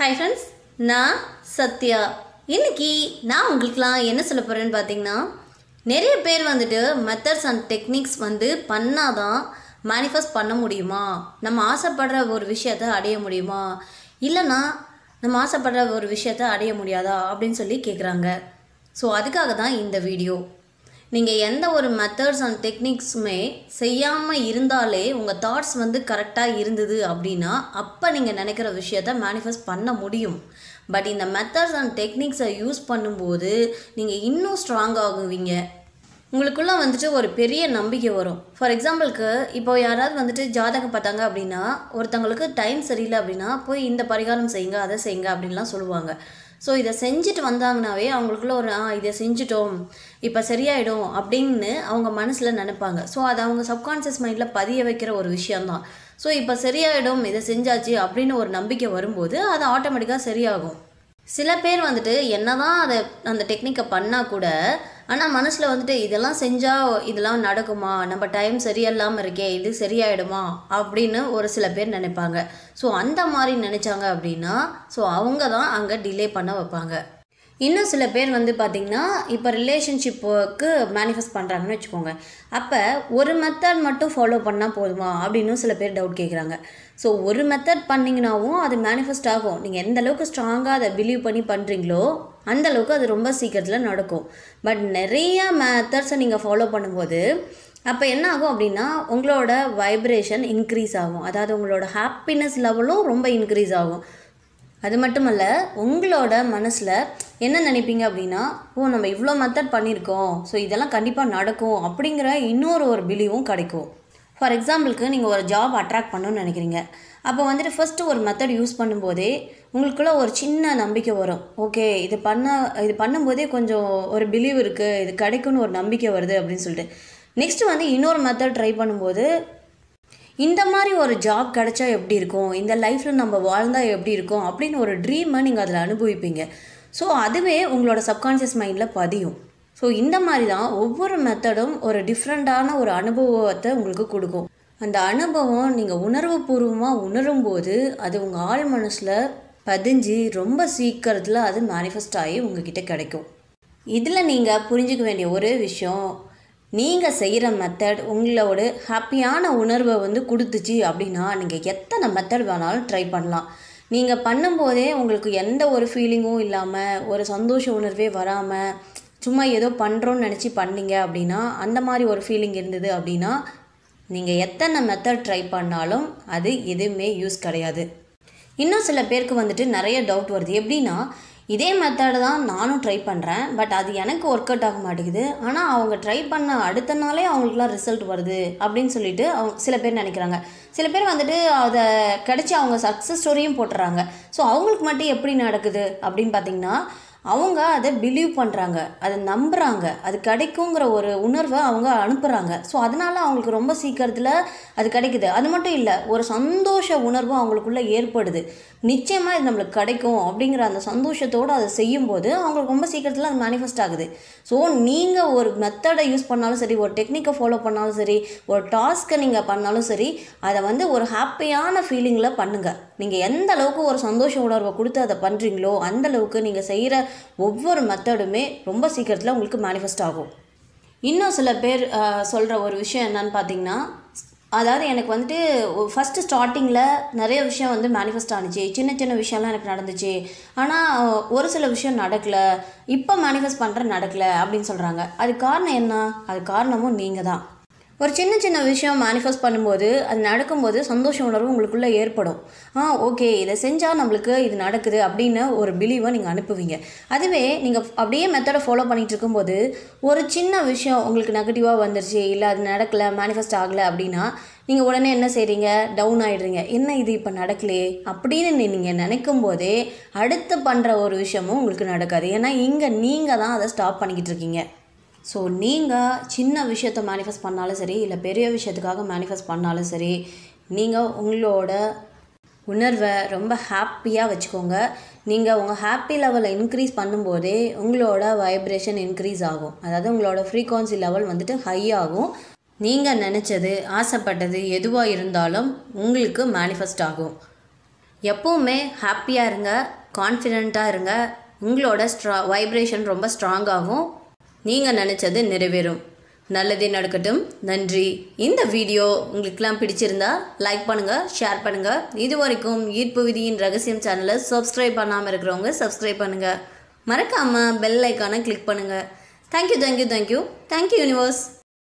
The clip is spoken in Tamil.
ஹாய் ஃப்ரெண்ட்ஸ் நான் சத்யா இன்னைக்கு நான் உங்களுக்குலாம் என்ன சொல்ல போகிறேன்னு பார்த்தீங்கன்னா நிறைய பேர் வந்துட்டு மெத்தட்ஸ் அண்ட் டெக்னிக்ஸ் வந்து பண்ணாதான் மேனிஃபெஸ்ட் பண்ண முடியுமா நம்ம ஆசைப்படுற ஒரு விஷயத்தை அடைய முடியுமா இல்லைன்னா நம்ம ஆசைப்படுற ஒரு விஷயத்தை அடைய முடியாதா அப்படின்னு சொல்லி கேட்குறாங்க ஸோ அதுக்காக தான் இந்த வீடியோ நீங்கள் எந்த ஒரு மெத்தட்ஸ் அண்ட் டெக்னிக்ஸுமே செய்யாமல் இருந்தாலே உங்கள் தாட்ஸ் வந்து கரெக்டாக இருந்தது அப்படின்னா அப்போ நீங்கள் நினைக்கிற விஷயத்த மேனிஃபெஸ்ட் பண்ண முடியும் பட் இந்த மெத்தட்ஸ் அண்ட் டெக்னிக்ஸை யூஸ் பண்ணும்போது நீங்கள் இன்னும் ஸ்ட்ராங் ஆகுவீங்க உங்களுக்குள்ள வந்துட்டு ஒரு பெரிய நம்பிக்கை வரும் ஃபார் எக்ஸாம்பிளுக்கு இப்போ யாராவது வந்துட்டு ஜாதகம் பார்த்தாங்க அப்படின்னா ஒருத்தவங்களுக்கு டைம் சரியில்லை அப்படின்னா போய் இந்த பரிகாரம் செய்யுங்க அதை செய்யுங்க அப்படின்லாம் சொல்லுவாங்க ஸோ இதை செஞ்சுட்டு வந்தாங்கனாவே அவங்களுக்குள்ள ஒரு ஆ இதை செஞ்சுட்டோம் இப்போ சரியாயிடும் அப்படின்னு அவங்க மனசில் நினைப்பாங்க ஸோ அது அவங்க சப்கான்ஷியஸ் மைண்டில் பதிய வைக்கிற ஒரு விஷயந்தான் ஸோ இப்போ சரியாயிடும் இதை செஞ்சாச்சு அப்படின்னு ஒரு நம்பிக்கை வரும்போது அது ஆட்டோமேட்டிக்காக சரியாகும் சில பேர் வந்துட்டு என்னதான் அதை அந்த டெக்னிக்கை பண்ணால் கூட ஆனால் மனசில் வந்துட்டு இதெல்லாம் செஞ்சால் இதெல்லாம் நடக்குமா நம்ம டைம் சரியில்லாமல் இருக்கே இது சரியாயிடுமா அப்படின்னு ஒரு சில பேர் நினைப்பாங்க ஸோ அந்த மாதிரி நினச்சாங்க அப்படின்னா ஸோ அவங்க தான் அங்கே டிலே பண்ண வைப்பாங்க இன்னும் சில பேர் வந்து பார்த்திங்கன்னா இப்போ ரிலேஷன்ஷிப்புக்கு மேனிஃபெஸ்ட் பண்ணுறாங்கன்னு வச்சுக்கோங்க அப்போ ஒரு மெத்தட் மட்டும் ஃபாலோ பண்ணால் போதுமா அப்படின்னு சில பேர் டவுட் கேட்குறாங்க ஸோ ஒரு மெத்தட் பண்ணிங்கனாவும் அது மேனிஃபெஸ்ட் ஆகும் நீங்கள் எந்த அளவுக்கு ஸ்ட்ராங்காக அதை பிலீவ் பண்ணி பண்ணுறீங்களோ அந்த அளவுக்கு அது ரொம்ப சீக்கிரத்தில் நடக்கும் பட் நிறைய மெத்தட்ஸை நீங்கள் ஃபாலோ பண்ணும்போது அப்போ என்ன ஆகும் அப்படின்னா உங்களோட வைப்ரேஷன் இன்க்ரீஸ் ஆகும் அதாவது உங்களோட ஹாப்பினஸ் லெவலும் ரொம்ப இன்க்ரீஸ் ஆகும் அது மட்டுமல்ல உங்களோட மனசில் என்ன நினைப்பீங்க அப்படின்னா ஓ நம்ம இவ்வளோ மெத்தட் பண்ணியிருக்கோம் ஸோ இதெல்லாம் கண்டிப்பாக நடக்கும் அப்படிங்கிற இன்னொரு ஒரு பிலீவும் கிடைக்கும் ஃபார் எக்ஸாம்பிளுக்கு நீங்கள் ஒரு ஜாப் அட்ராக்ட் பண்ணணும்னு நினைக்கிறீங்க அப்போ வந்துட்டு ஃபஸ்ட்டு ஒரு மெத்தட் யூஸ் பண்ணும்போதே உங்களுக்குள்ள ஒரு சின்ன நம்பிக்கை வரும் ஓகே இது பண்ண இது பண்ணும்போதே கொஞ்சம் ஒரு பிலீவ் இருக்குது இது கிடைக்கும்னு ஒரு நம்பிக்கை வருது அப்படின்னு சொல்லிட்டு நெக்ஸ்ட் வந்து இன்னொரு மெத்தட் ட்ரை பண்ணும்போது இந்த மாதிரி ஒரு ஜாப் கிடைச்சா எப்படி இருக்கும் இந்த லைஃப்பில் நம்ம வாழ்ந்தால் எப்படி இருக்கும் அப்படின்னு ஒரு ட்ரீமை நீங்கள் அதில் அனுபவிப்பீங்க ஸோ அதுவே உங்களோட சப்கான்ஷியஸ் மைண்டில் பதியும் ஸோ இந்த மாதிரி தான் ஒவ்வொரு மெத்தடும் ஒரு டிஃப்ரெண்ட்டான ஒரு அனுபவத்தை உங்களுக்கு கொடுக்கும் அந்த அனுபவம் நீங்கள் உணர்வு பூர்வமாக உணரும்போது அது உங்கள் ஆள் மனசில் பதிஞ்சு ரொம்ப சீக்கிரத்தில் அது மேனிஃபெஸ்ட் ஆகி உங்ககிட்ட கிடைக்கும் இதில் நீங்கள் புரிஞ்சுக்க வேண்டிய ஒரே விஷயம் நீங்கள் செய்கிற மெத்தட் உங்களோட ஹாப்பியான உணர்வை வந்து கொடுத்துச்சு அப்படின்னா நீங்கள் எத்தனை மெத்தட் வேணாலும் ட்ரை பண்ணலாம் நீங்கள் பண்ணும்போதே உங்களுக்கு எந்த ஒரு ஃபீலிங்கும் இல்லாமல் ஒரு சந்தோஷ உணர்வே வராமல் சும்மா ஏதோ பண்ணுறோன்னு நினச்சி பண்ணீங்க அப்படின்னா அந்த மாதிரி ஒரு ஃபீலிங் இருந்தது அப்படின்னா நீங்கள் எத்தனை மெத்தட் ட்ரை பண்ணாலும் அது எதுவுமே யூஸ் கிடையாது இன்னும் சில பேருக்கு வந்துட்டு நிறைய டவுட் வருது எப்படின்னா இதே மெத்தடு தான் நானும் ட்ரை பண்ணுறேன் பட் அது எனக்கு ஒர்க் அவுட் ஆக மாட்டேங்குது ஆனால் அவங்க ட்ரை பண்ண அடுத்த நாளே அவங்களுக்குலாம் ரிசல்ட் வருது அப்படின்னு சொல்லிட்டு அவங்க சில பேர் நினைக்கிறாங்க சில பேர் வந்துட்டு அதை கிடச்சி அவங்க சக்ஸஸ் ஸ்டோரியும் போட்டுறாங்க ஸோ அவங்களுக்கு மட்டும் எப்படி நடக்குது அப்படின்னு பார்த்தீங்கன்னா அவங்க அதை பிலீவ் பண்ணுறாங்க அதை நம்புகிறாங்க அது கிடைக்குங்கிற ஒரு உணர்வை அவங்க அனுப்புகிறாங்க ஸோ அதனால அவங்களுக்கு ரொம்ப சீக்கிரத்தில் அது கிடைக்குது அது மட்டும் இல்லை ஒரு சந்தோஷ உணர்வும் அவங்களுக்குள்ள ஏற்படுது நிச்சயமாக இது நம்மளுக்கு கிடைக்கும் அப்படிங்கிற அந்த சந்தோஷத்தோடு அதை செய்யும்போது அவங்களுக்கு ரொம்ப சீக்கிரத்தில் அது மேனிஃபெஸ்ட் ஆகுது ஸோ நீங்கள் ஒரு மெத்தடை யூஸ் பண்ணாலும் சரி ஒரு டெக்னிக்கை ஃபாலோ பண்ணாலும் சரி ஒரு டாஸ்க்கை நீங்கள் பண்ணாலும் சரி அதை வந்து ஒரு ஹாப்பியான ஃபீலிங்கில் பண்ணுங்கள் நீங்கள் எந்த அளவுக்கு ஒரு சந்தோஷ உணர்வை கொடுத்து அதை பண்ணுறீங்களோ அந்த அளவுக்கு நீங்கள் செய்கிற ஒவ்வொரு மெத்தடுமே ரொம்ப சீக்கிரத்தில் உங்களுக்கு மேனிஃபெஸ்ட் ஆகும் இன்னும் சில பேர் சொல்கிற ஒரு விஷயம் என்னன்னு பார்த்தீங்கன்னா அதாவது எனக்கு வந்துட்டு ஃபஸ்ட்டு ஸ்டார்டிங்கில் நிறைய விஷயம் வந்து மேனிஃபெஸ்ட் ஆனிச்சு சின்ன சின்ன விஷயம்லாம் எனக்கு நடந்துச்சு ஆனால் ஒரு சில விஷயம் நடக்கலை இப்போ மேனிஃபெஸ்ட் பண்ணுற நடக்கலை அப்படின்னு சொல்கிறாங்க அது காரணம் என்ன அது காரணமும் நீங்கள் தான் ஒரு சின்ன சின்ன விஷயம் மேனிஃபெஸ்ட் பண்ணும்போது அது நடக்கும்போது சந்தோஷ உணர்வு உங்களுக்குள்ளே ஏற்படும் ஆ ஓகே இதை செஞ்சால் நம்மளுக்கு இது நடக்குது அப்படின்னு ஒரு பிலீவை நீங்கள் அனுப்புவீங்க அதுவே நீங்கள் அப்படியே மெத்தடை ஃபாலோ பண்ணிகிட்டு இருக்கும்போது ஒரு சின்ன விஷயம் உங்களுக்கு நெகட்டிவாக வந்துருச்சு இல்லை அது நடக்கலை மேனிஃபெஸ்ட் ஆகலை அப்படின்னா நீங்கள் உடனே என்ன செய்கிறீங்க டவுன் ஆகிடுறீங்க என்ன இது இப்போ நடக்கலையே அப்படின்னு நீங்கள் நினைக்கும் போதே அடுத்து பண்ணுற ஒரு விஷயமும் உங்களுக்கு நடக்காது ஏன்னா இங்கே நீங்கள் தான் அதை ஸ்டாப் பண்ணிக்கிட்டு இருக்கீங்க ஸோ நீங்கள் சின்ன விஷயத்தை மேனிஃபெஸ்ட் பண்ணாலும் சரி இல்லை பெரிய விஷயத்துக்காக மேனிஃபெஸ்ட் பண்ணாலும் சரி நீங்கள் உங்களோட உணர்வை ரொம்ப ஹாப்பியாக வச்சுக்கோங்க நீங்கள் உங்கள் ஹாப்பி லெவலை இன்க்ரீஸ் பண்ணும்போதே உங்களோட வைப்ரேஷன் இன்க்ரீஸ் ஆகும் அதாவது உங்களோட ஃப்ரீக்வன்சி லெவல் வந்துட்டு ஹை ஆகும் நீங்கள் நினச்சது ஆசைப்பட்டது எதுவாக இருந்தாலும் உங்களுக்கு மேனிஃபெஸ்ட் ஆகும் எப்போவுமே ஹாப்பியாக இருங்க கான்ஃபிடெண்ட்டாக இருங்க உங்களோட ஸ்ட்ரா வைப்ரேஷன் ரொம்ப ஸ்ட்ராங்காகும் நீங்கள் நினச்சது நிறைவேறும் நல்லதே நடக்கட்டும் நன்றி இந்த வீடியோ உங்களுக்கெல்லாம் பிடிச்சிருந்தா லைக் பண்ணுங்கள் ஷேர் பண்ணுங்கள் இது வரைக்கும் ஈர்ப்பு விதியின் ரகசியம் சேனலை சப்ஸ்கிரைப் பண்ணாமல் இருக்கிறவங்க சப்ஸ்கிரைப் பண்ணுங்கள் மறக்காமல் பெல் ஐக்கானை கிளிக் பண்ணுங்கள் thank you thank you thank you thank you universe